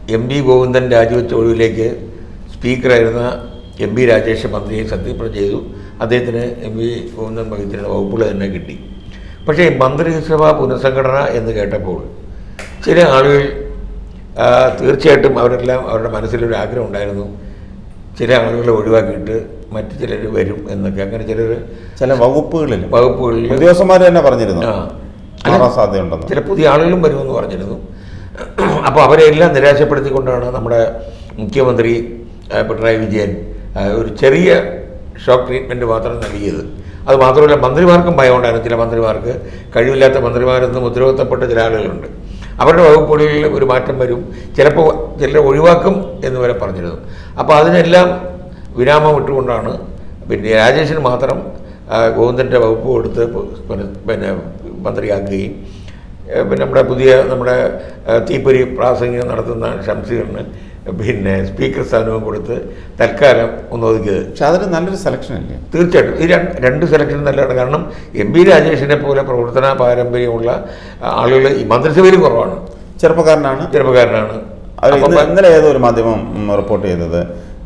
M V Govindan രാജിവെച്ച ഒഴിവിലേക്ക് സ്പീക്കറായിരുന്ന എം വി രാജേഷ് മന്ത്രിയെ സത്യപ്രതിജ്ഞ ചെയ്തു അദ്ദേഹത്തിന് എം വി ഗോവിന്ദൻ വഹിച്ചിരുന്ന വകുപ്പുകൾ തന്നെ കിട്ടി പക്ഷേ മന്ത്രിസഭാ പുനഃസംഘടന എന്ന് കേട്ടപ്പോൾ ചില ആളുകൾ ആ, തീർച്ചയായിട്ടും അവരെല്ലാം അവരുടെ മനസ്സിലൊരു ആഗ്രഹം ഉണ്ടായിരുന്നു ചില ആളുകളെ ഒഴിവാക്കിയിട്ട് മറ്റു ചിലർ വരും എന്നൊക്കെ അങ്ങനെ ചിലർ ചില വകുപ്പുകളിൽ വകുപ്പുകളിൽ ഉദ്യോഗസ്ഥന്മാർ തന്നെ പറഞ്ഞിരുന്നു ആ. മാറാൻ സാധ്യതയുണ്ടെന്ന് ചില പുതിയ ആളുകളും വരുമെന്ന് പറഞ്ഞിരുന്നു അപ്പോൾ അവരെ എല്ലാം നിരാശപ്പെടുത്തിക്കൊണ്ടാണ് നമ്മുടെ മുഖ്യമന്ത്രി ആ, പിണറായി വിജയൻ ആ, ഒരു ചെറിയ ഷോക്ക് ട്രീറ്റ്മെൻറ്റ് മാത്രം നൽകിയത് അത് മാത്രമല്ല മന്ത്രിമാർക്കും ഭയമുണ്ടായിരുന്നു ചില മന്ത്രിമാർക്ക് കഴിവില്ലാത്ത മന്ത്രിമാരെന്നും ഉത്തരവാദിത്തപ്പെട്ട ചില ആളുകളുണ്ട് അവരുടെ വകുപ്പുകളിൽ ഒരു മാറ്റം വരും ചിലപ്പോൾ ചിലരെ ഒഴിവാക്കും എന്ന് വരെ പറഞ്ഞിരുന്നു അപ്പോൾ അതിനെല്ലാം വിരാമം ഇട്ടുകൊണ്ടാണ് പിന്നെ രാജേഷിന് മാത്രം ആ, ഗോവിന്ദൻ്റെ വകുപ്പ് കൊടുത്ത് പിന്നെ പിന്നെ മന്ത്രിയാക്കുകയും ഏ, പിന്നെ നമ്മുടെ പുതിയ നമ്മുടെ ആ, തീപ്പൊരി പ്രാസംഗികം നടത്തുന്ന ഷംസീറിന് പിന്നെ സ്പീക്കർ സ്ഥാനവും കൊടുത്ത് തൽക്കാലം ഒന്ന് ഒതുക്കിയത് പക്ഷെ അതൊരു നല്ലൊരു സെലക്ഷൻ അല്ലേ തീർച്ചയായിട്ടും ഈ രണ്ട് രണ്ട് സെലക്ഷൻ നല്ലതാണ് കാരണം എം പി രാജേഷിനെ പോലെ പ്രവർത്തന പാരമ്പര്യമുള്ള ആളുകൾ ഈ മന്ത്രിസഭയിലും കുറവാണ് ചെറുപ്പക്കാരനാണ് ചെറുപ്പക്കാരനാണ് അവർ അപ്പം ഇന്ന് ഇന്നലെ ഏതോ ഒരു മാധ്യമം ഉം, റിപ്പോർട്ട് ചെയ്തത്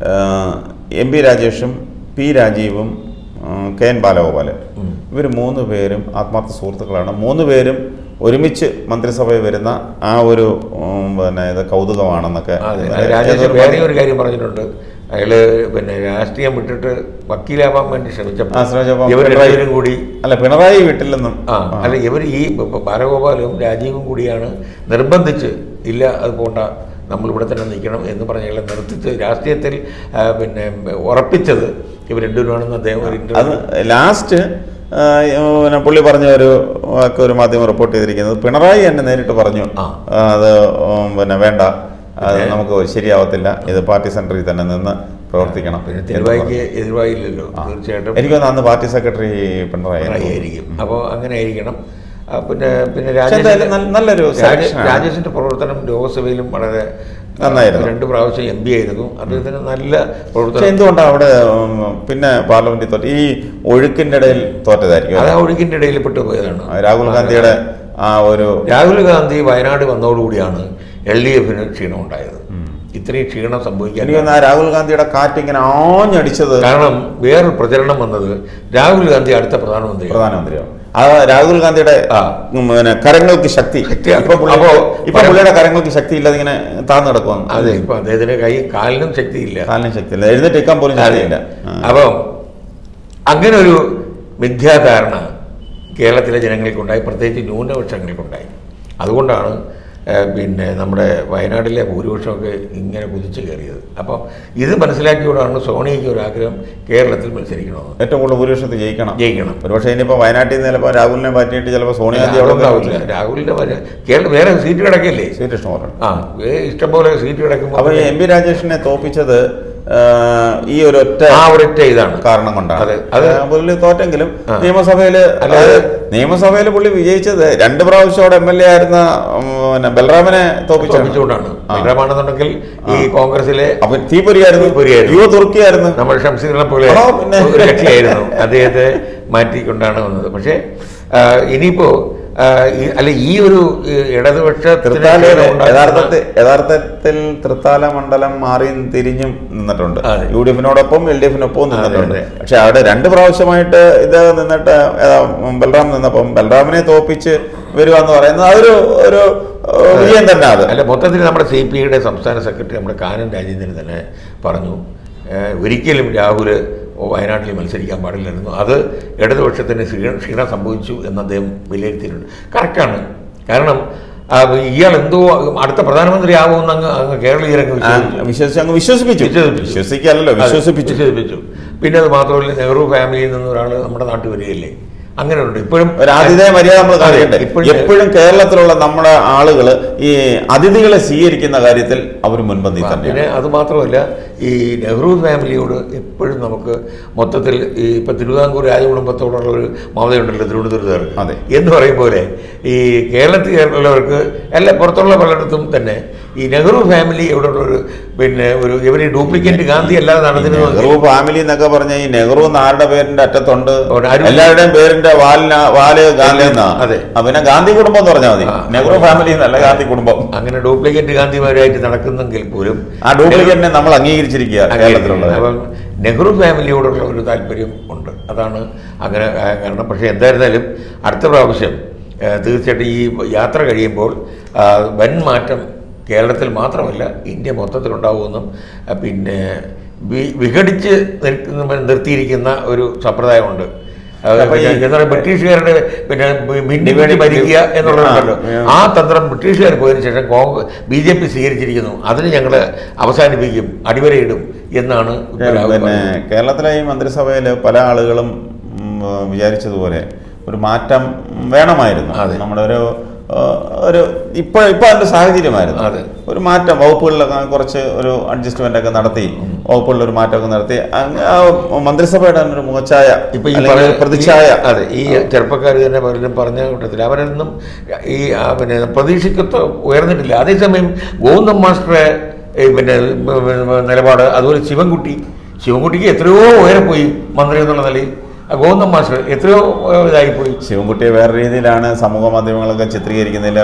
എം പി രാജേഷും പി രാജീവും ഉം, കെ എൻ ബാലഗോപാലൻ ഇവർ മൂന്ന് പേരും ആത്മാർത്ഥ സുഹൃത്തുക്കളാണ് മൂന്ന് പേരും ഒരുമിച്ച് മന്ത്രിസഭയിൽ വരുന്ന ആ ഒരു ഉം, പിന്നെ ഇത് കൗതുകമാണെന്നൊക്കെ അതെ ഏതോ രാജേഷ് ഒരു വേറെ ഒരു കാര്യം പറഞ്ഞിട്ടുണ്ട് അയാള് പിന്നെ രാഷ്ട്രീയം വിട്ടിട്ട് വക്കീലാവാൻ വേണ്ടി ആ, ശ്രമിച്ചപ്പോൾ ശ്രമിച്ചപ്പോൾ ഇവർ പിണറായി- രണ്ടുപേരും കൂടി അല്ല പിണറായി വീട്ടിലെന്നും ആ അല്ല ഇവർ ഈ ബ- ബാലഗോപാലും രാജീവും കൂടിയാണ് നിർബന്ധിച്ച് ഇല്ല അത് പോണ്ട നമ്മളിവിടെ തന്നെ നിൽക്കണം എന്ന് പറഞ്ഞ ഇയാളെ നിർത്തിച്ച് രാഷ്ട്രീയത്തിൽ ആ, പിന്നെ ഉറപ്പിച്ചത് ഇവർ രണ്ടുപേരുമാണെന്ന് അദ്ദേഹം ഒരു അത് ഇന്റർവ്യൂ ലാസ്റ്റ് ആ, പിന്നെ പുള്ളി പറഞ്ഞ ഒരു ഒക്കെ ഒരു മാധ്യമം റിപ്പോർട്ട് ചെയ്തിരിക്കുന്നത് പിണറായി എന്നെ നേരിട്ട് പറഞ്ഞു ആ. ആ, അത് ഉം, പിന്നെ വേണ്ട അത് നമുക്ക് ശരിയാവത്തില്ല ഇത് പാർട്ടി സെന്ററിൽ തന്നെ നിന്ന് പ്രവർത്തിക്കണം പിന്നെ എന്ന് തെരുവായിക്ക് പറഞ്ഞു. എതിർവായില്ലല്ലോ തീർച്ചയായിട്ടും എനിക്ക് തോന്നുന്നു അന്ന് പാർട്ടി സെക്രട്ടറി പിണറായി പിണറായി ആയിരിക്കും അപ്പോൾ അങ്ങനെ ആയിരിക്കണം ആ, പിന്നെ പിന്നെ പക്ഷെ എന്തായാലും നല്ല- നല്ലൊരു രാജേഷ് selection ആണ്. രാജേഷിന്റെ പ്രവർത്തനം ലോക്സഭയിലും വളരെ നന്നായിരുന്നു. രണ്ട് പ്രാവശ്യം എം പി ആയിരുന്നു അദ്ദേഹത്തിന് നല്ല പക്ഷെ പ്രവർത്തനം എന്തുകൊണ്ടാണ് അവിടെ ഉം, പിന്നെ പാർലമെന്റിൽ തോറ്റ ഈ ഒഴുക്കിന്റെ ഇടയിൽ തോറ്റതായിരിക്കും അത് അല്ലേ? ആ ഒഴുക്കിന്റെ ഇടയിൽ പെട്ടുപോയതാണ് രാഹുൽ ഗാന്ധിയുടെ ആ ഒരു രാഹുൽ ഗാന്ധി വയനാട് വന്നതോടുകൂടിയാണ് എൽ ഡി എഫിന് ക്ഷീണം ഉണ്ടായത് ഇത്രയും ക്ഷീണം സംഭവിക്കാൻ എനിക്ക് തോന്നുന്നു ആ രാഹുൽ ഗാന്ധിയുടെ കാറ്റ് ഇങ്ങനെ ആഞ്ഞടിച്ചത് കാരണം വേറൊരു പ്രചരണം വന്നത് രാഹുൽ ഗാന്ധി അടുത്ത പ്രധാനമന്ത്രി പ്രധാനമന്ത്രിയാണ് ആ രാഹുൽ ഗാന്ധിയുടെ ആ. ഉം, പിന്നെ കരങ്ങൾക്ക് ശക്തി ശക്തി. ഇപ്പൊ പുള്ളി- അപ്പോ ഇപ്പൊ പുള്ളിയുടെ കരങ്ങൾക്ക് ശക്തി ഇല്ലാതെ ഇങ്ങനെ താഴ്ന്നു കിടക്കുവാണ് അതെ ഇപ്പൊ അദ്ദേഹത്തിന് കൈ കാലിനും ശക്തിയില്ല കാലിന് ശക്തി ഇല്ല എഴുന്നേറ്റ് നിൽക്കാൻ പോലും ശക്തിയില്ല ആ. അപ്പം അങ്ങനെ ഒരു മിഥ്യാധാരണ കേരളത്തിലെ ജനങ്ങൾക്കുണ്ടായി പ്രത്യേകിച്ച് ന്യൂനപക്ഷങ്ങൾക്കുണ്ടായി അതുകൊണ്ടാണ് ഏഹ്, പിന്നെ നമ്മുടെ വയനാട്ടിലെ ഭൂരിപക്ഷമൊക്കെ ഇങ്ങനെ കുതിച്ചു കയറിയത് അപ്പം ഇത് മനസ്സിലാക്കിയോടാണ് സോണിയയ്ക്ക് ഒരു ആഗ്രഹം കേരളത്തിൽ മത്സരിക്കണമെന്ന് ഏറ്റവും കൂടുതൽ ഭൂരിപക്ഷത്തിൽ ജയിക്കണം ജയിക്കണം ഒരുപക്ഷെ ഇനിയിപ്പോ വയനാട്ടിൽ നിന്ന് ചിലപ്പോൾ രാഹുലിനെ മാറ്റിയിട്ട് ചിലപ്പോൾ സോണിയാഗാന്ധി അവിടെ അതുകൊണ്ടാവില്ല രാഹുലിന്റെ വരെ- കേരളം വേറെ സീറ്റ് കിടക്കില്ലേ സീറ്റ് ഇഷ്ടംപോലെ ആ വേ- ഇഷ്ടംപോലെ സീറ്റ് കിടക്കുമ്പോൾ അപ്പൊ ഈ എം പി രാജേഷിനെ തോപ്പിച്ചത് ആ, ഈ ഒരു ഒറ്റ ആ ഒരൊറ്റ ഇതാണ് കാരണം കൊണ്ടാണ് അതെ, അത് ആ, പുള്ളി തോറ്റെങ്കിലും ആ. നിയമസഭയില് അല്ലാതെ- നിയമസഭയിൽ പുള്ളി വിജയിച്ചത് രണ്ട് പ്രാവശ്യം അവിടെ എം എൽ എ ആയിരുന്ന ഉം, പിന്നെ ബൽറാമിനെ തോപ്പിച്ചു തോൽപ്പിച്ചുകൊണ്ടാണ് ബലരാമാണെന്നുണ്ടെങ്കിൽ ഈ കോൺഗ്രസിലെ അപ്പൊ തീപ്പൊരിയായിരുന്നു തീപ്പൊരിയായിരുന്നു. യുവ തുർക്കിയായിരുന്നു നമ്മൾ ഷംസീറിനെ പോലെ ആ, പിന്നെ. ഒരു കക്ഷിയായിരുന്നു അദ്ദേഹത്തെ മാറ്റിക്കൊണ്ടാണ് വന്നത് പക്ഷേ ആ, ഇനിയിപ്പോ ആ, ഈ- അല്ല ഈ ഒരു ഈ ഇടതുപക്ഷത്തിന് തൃത്താലയിലെ ക്ഷീണം ഉണ്ടാക്കുന്ന- യഥാർത്ഥത്തിൽ യഥാർത്ഥത്തിൽ തൃത്താല മണ്ഡലം മാറിയും തിരിഞ്ഞും നിന്നിട്ടുണ്ട് അതെ. യു ഡി എഫിനോടൊപ്പം എൽ ഡി എഫിനൊപ്പം നിന്നിട്ടുണ്ട് അതെ. പക്ഷെ അവിടെ രണ്ട് പ്രാവശ്യമായിട്ട് ഇത് നിന്നിട്ട് ഏതാ, ബൽറാം നിന്നപ്പം ബൽറാമിനെ തോപ്പിച്ച് വരിക എന്ന് പറയുന്നത് അതൊരു ഒരു ഏഹ്, വിജയം തന്നെ അത് അല്ല മൊത്തത്തിൽ നമ്മുടെ സി പി ഐയുടെ സംസ്ഥാന സെക്രട്ടറി നമ്മുടെ കാനൻ രാജേന്ദ്രൻ തന്നെ പറഞ്ഞു ഏഹ്, ഒരിക്കലും രാഹുൽ വയനാട്ടിൽ മത്സരിക്കാൻ പാടില്ലായിരുന്നു അത് ഇടതുപക്ഷത്തിന് ക്ഷീണം ക്ഷീണം സംഭവിച്ചു എന്ന് അദ്ദേഹം വിലയിരുത്തിയിട്ടുണ്ട് കറക്റ്റാണ് കാരണം ആ, ഇയാൾ എന്തോ അടുത്ത പ്രധാനമന്ത്രി ആവുമെന്ന് അങ്ങ് അങ്ങ് കേരളീയരങ്ങ് ആ, വിശ്വസിച്ചു വിശ്വസിച്ച് അങ്ങ് വിശ്വസിപ്പിച്ചു വിശ്വസിപ്പിച്ചു. വിശ്വസിക്കല്ലോ അതെ, വിശ്വസിപ്പിച്ചു വിശ്വസിപ്പിച്ചു പിന്നെ അത് മാത്രമല്ല നെഹ്റു ഫാമിലിയിൽ നിന്ന് ഒരാൾ നമ്മുടെ നാട്ടിൽ വരികയല്ലേ അങ്ങനെ ഉണ്ട് ഇപ്പോഴും ഒരു ആതിഥേയ മര്യാദ നമ്മൾ കാണിക്കട്ടെ ഇപ്പോഴും എപ്പോഴും കേരളത്തിലുള്ള നമ്മുടെ ആളുകൾ ഈ അതിഥികളെ സ്വീകരിക്കുന്ന കാര്യത്തിൽ അവർ മുൻപന്തി ആ, തന്നെയാണ് പിന്നെ അത് മാത്രമല്ല ഈ നെഹ്റു ഫാമിലിയോട് എപ്പോഴും നമുക്ക് മൊത്തത്തിൽ ഈ ഇപ്പം തിരുവിതാംകൂർ രാജകുടുംബത്തോടുള്ള ഒരു മമതയുണ്ടല്ലോ തിരുവനന്തപുരത്തുകാർക്ക് അതെ. എന്ന് പറയും പോലെ ഈ കേരളത്തിലുള്ളവർക്ക് എല്ലാ പുറത്തുള്ള പലയിടത്തും തന്നെ ഈ നെഹ്റു ഫാമിലി ഇവിടെ ഒരു പിന്നെ ഒരു ഇവർ ഡ്യൂപ്ലിക്കേറ്റ് ഗാന്ധി അല്ലാതെ നടന്നിരുന്നത് നെഹ്റു ഫാമിലി എന്നൊക്കെ പറഞ്ഞ ഈ നെഹ്റു എന്ന് ആരുടെ പേരിന്റെ അറ്റത്തുണ്ട് ഒരു അരു- എല്ലാവരുടെയും പേരിന്റെ വാലിന വാല് ഗാന്ധി എന്നാ അതെ. ആ, പിന്നെ ഗാന്ധി കുടുംബം എന്ന് പറഞ്ഞാൽ മതി ആ. നെഹ്റു ഫാമിലി എന്നല്ല ഗാന്ധി കുടുംബം അങ്ങനെ ഡ്യൂപ്ലിക്കേറ്റ് ഗാന്ധിമാരായിട്ട് നടക്കുന്നെങ്കിൽ പോലും ആ ഡ്യൂപ്ലിക്കേറ്റിനെ നമ്മൾ അംഗീകരിച്ചിരിക്കുക കേരളത്തിലുള്ളത് അപ്പം നെഹ്റു ഫാമിലിയോടുള്ള ഒരു താല്പര്യം ഉണ്ട് അതാണ് അങ്ങനെ ആ, കാരണം പക്ഷേ എന്തായിരുന്നാലും അടുത്ത പ്രാവശ്യം ആ, തീർച്ചയായിട്ടും ഈ യാത്ര കഴിയുമ്പോൾ ആ, വൻ മാറ്റം കേരളത്തിൽ മാത്രമല്ല ഇന്ത്യ മൊത്തത്തിലുണ്ടാവുമെന്നും ആ, പിന്നെ വി- വിഘടിച്ച് നിൽക്കുന്ന നിർത്തിയിരിക്കുന്ന ഒരു സമ്പ്രദായമുണ്ട് അത് അപ്പൊ ഈ- പിന്നെ എന്താ പറയുക ബ്രിട്ടീഷുകാരുടെ പിന്നെ ഭിന്നി വേണ്ടി ഭരിക്കുക എന്നുള്ളതുണ്ടല്ലോ ആ, ആ തന്ത്രം ബ്രിട്ടീഷുകാർ പോയതിനു ശേഷം കോൺഗ്രസ് ബി ജെ പി സ്വീകരിച്ചിരിക്കുന്നു അതിന് ഞങ്ങൾ അവസാനിപ്പിക്കും അടിവരയിടും എന്നാണ് ഇപ്പോൾ രാഹുൽ പിന്നെ പറയുന്നത്. കേരളത്തിലെ ഈ മന്ത്രിസഭയിൽ പല ആളുകളും ഉം, വിചാരിച്ചതുപോലെ ഒരു മാറ്റം വേണമായിരുന്നു അതെ. നമ്മുടെ ഒരു ആ, ഒരു ഇപ്പൊ ഇപ്പൊ അതിന്റെ സാഹചര്യമായിരുന്നു അതെ. ഒരു മാറ്റം വകുപ്പുകളിലൊക്കെ കുറച്ച് ഒരു അഡ്ജസ്റ്റ്മെന്റ് ഒക്കെ നടത്തി വകുപ്പുകളിൽ ഒരു മാറ്റമൊക്കെ നടത്തി അങ്ങ് ആ മന്ത്രിസഭയുടെ തന്നെ ഒരു മുഖച്ഛായ ഇപ്പൊ ഈ അല്ലെങ്കിൽ പറയുന്ന ഒരു പ്രതിച്ഛായ ഈ- അതെ ഈ ചെറുപ്പക്കാർ തന്നെ പലരും പറഞ്ഞ കൂട്ടത്തിൽ അവരൊന്നും ഈ ആ, പിന്നെ പ്രതീക്ഷിക്കത്ത് ഉയർന്നിട്ടില്ല അതേസമയം ഗോവിന്ദൻ മാസ്റ്ററെ ഈ പിന്നെ ഉം, നിലപാട് അതുപോലെ ശിവൻകുട്ടി ശിവൻകുട്ടിക്ക് എത്രയോ ഉയരെ പോയി മന്ത്രി എന്നുള്ള നിലയിൽ ആ ഗോവിന്ദൻ മാസ്റ്റർ എത്രയോ ഏഹ്, ഇതായിപ്പോയി ശിവൻകുട്ടിയെ വേറെ രീതിയിലാണ് സമൂഹ മാധ്യമങ്ങളൊക്കെ ചിത്രീകരിക്കുന്നതിൽ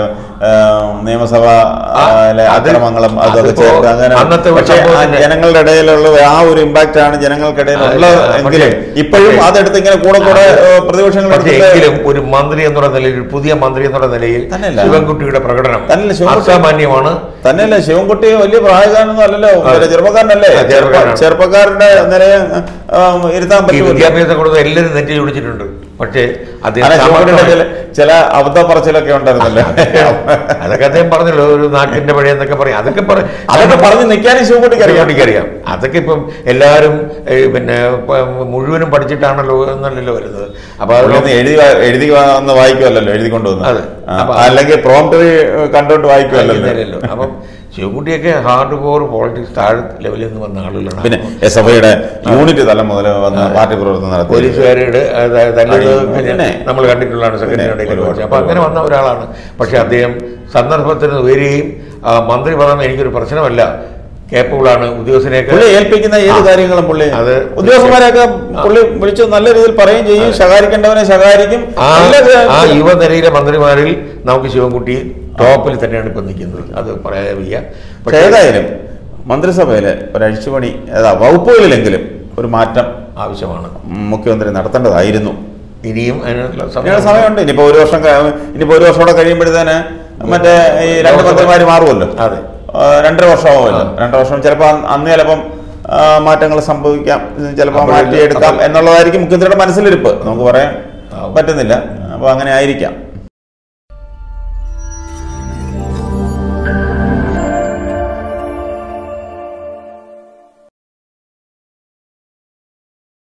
നിയമസഭ ആ, ലെ അത് അക്രമങ്ങളും അതൊക്കെ അതിപ്പോ ചേർത്ത് അങ്ങനെ അന്നത്തെ ഒരു പക്ഷേ ആ സംഭവത്തിന്റെ- ജനങ്ങളുടെ ഇടയിലുള്ള ആ ഒരു ഇമ്പാക്റ്റ് ആണ് ജനങ്ങൾക്കിടയിൽ ആ, ഉള്ളത് ആ, എങ്കിലും പക്ഷേ- ഇപ്പോഴും പക്ഷേ- അതെടുത്ത് ഇങ്ങനെ കൂടെ കൂടെ ഏഹ്, പ്രതിപക്ഷങ്ങൾ പക്ഷേ എടുത്തിട്ട് എങ്കിലും ഒരു മന്ത്രി എന്നുള്ള നിലയിൽ ഒരു പുതിയ മന്ത്രി എന്നുള്ള നിലയിൽ തന്നെയല്ല. ശിവൻകുട്ടിയുടെ പ്രകടനം തന്നെയല്ല, ശിവൻകുട്ടി- അസാമാന്യമാണ് തന്നെയല്ലേ ശിവൻകുട്ടി വലിയ പ്രായകാരനൊന്നും അല്ലല്ലോ ഒരു ചെറുപ്പക്കാരനല്ലേ ആ, ചെറുപ്പക്കാരനാണ്. ചെറുപ്പക്കാരുടെ നിലയെ ആ, ഇരുത്താൻ ഈ പറ്റുമല്ലോ വിദ്യാഭ്യാസം കൊടുത്ത് എല്ലാവരും നെറ്റി ചുടിച്ചിട്ടുണ്ട് പക്ഷേ അല്ല അദ്ദേഹം ശിവൻകുട്ടിയുടെ ചില സാമർത്ഥ്യം- ചില അബദ്ധ പറച്ചിലൊക്കെ ഉണ്ടായിരുന്നല്ലോ അതൊക്കെ അദ്ദേഹം പറഞ്ഞല്ലോ ഒരു നാട്ടിന്റെ പഴയ എന്നൊക്കെ പറയും അതൊക്കെ പറ- അതൊക്കെ പറഞ്ഞ് നിൽക്കാനും ശിവൻകുട്ടിക്ക് അറിയാം എനിക്കറിയാം അതൊക്കെ ഇപ്പം എല്ലാവരും ഏ, പിന്നെ പ- മുഴുവനും പഠിച്ചിട്ടാണല്ലോ എന്നല്ലല്ലോ വരുന്നത് അപ്പൊ അത് പുള്ളിയൊന്ന് എഴുതി വാ- എഴുതി വന്ന് വായിക്കുമല്ലോ എഴുതി കൊണ്ടുവന്ന് അതെ. ആ, അപ്പൊ അല്ലെങ്കിൽ പ്രോംപ്റ്ററി കണ്ടോണ്ട് വായിക്കുമല്ലോ ഇല്ലല്ലോ അപ്പം ശിവകുട്ടിയൊക്കെ ഹാർഡ് കോർ പോളിറ്റിക്സ് താഴെ ലെവലിൽ നിന്ന് വന്ന ആളുകളാണ് പിന്നെ എസ് എഫ് ഐയുടെ യൂണിറ്റ് തലം മുതൽ വന്ന് പാർട്ടി പ്രവർത്തനം നടത്തി പോലീസുകാരുടെ തല്ലുന്നത് പിന്നെ. നമ്മൾ കണ്ടിട്ടുള്ളതാണ് സെക്രട്ടറി പിന്നെ, ഇടയിൽ ഒരുപാട്, വെച്ച് അപ്പൊ അങ്ങനെ വന്ന ഒരാളാണ് പക്ഷെ അദ്ദേഹം സന്ദർഭത്തിന് വരികയും ആ, മന്ത്രി പദം എനിക്കൊരു പ്രശ്നമല്ല കേപ്പബിളാണ് ഉദ്യോഗസ്ഥനെയൊക്കെ പുള്ളി ഏൽപ്പിക്കുന്ന ഏത് ആ. കാര്യങ്ങളും പുള്ളി അത് ഉദ്യോഗസ്ഥന്മാരെയൊക്കെ പുള്ളി വിളിച്ച് നല്ല രീതിയിൽ പറയുകയും ചെയ്യും ശകാരിക്കേണ്ടവനെ ശകാരിക്കും ആ എല്ലാ ആ യുവനിരയിലെ മന്ത്രിമാരിൽ നമുക്ക് ശിവൻകുട്ടി ടോപ്പിൽ തന്നെയാണ് ഇപ്പം നിൽക്കുന്നത് അത് പറയാൻ വയ്യ പക്ഷേ ഏതായാലും മന്ത്രിസഭയിലെ ഒരു അഴിച്ചുപണി ഏതാ വകുപ്പുകളിലെങ്കിലും ഒരു മാറ്റം ആവശ്യമാണ് മുഖ്യമന്ത്രി നടത്തേണ്ടതായിരുന്നു ഇനിയും അതിനുള്ള ഇനിയുള്ള സമയമുണ്ട് ഇനിയിപ്പോ ഒരു വർഷം ക- ഇനിയിപ്പോ ഒരു വർഷം കൂടെ കഴിയുമ്പോഴത്തേന് മറ്റേ ഈ രണ്ട് മന്ത്രിമാര് മാറുമല്ലോ അതെ ആ, രണ്ടര വർഷമാവുമല്ലോ രണ്ടര വർഷം ചിലപ്പോൾ അന്ന് ചിലപ്പം ആ, മാറ്റങ്ങൾ സംഭവിക്കാം ചിലപ്പോൾ അപ്പോൾ മാറ്റിയെടുക്കാം അപ്പോൾ- എന്നുള്ളതായിരിക്കും മുഖ്യമന്ത്രിയുടെ മനസ്സിലിരിപ്പ് നമുക്ക് പറയാൻ ആവും. പറ്റുന്നില്ല അപ്പോൾ അങ്ങനെ ആയിരിക്കാം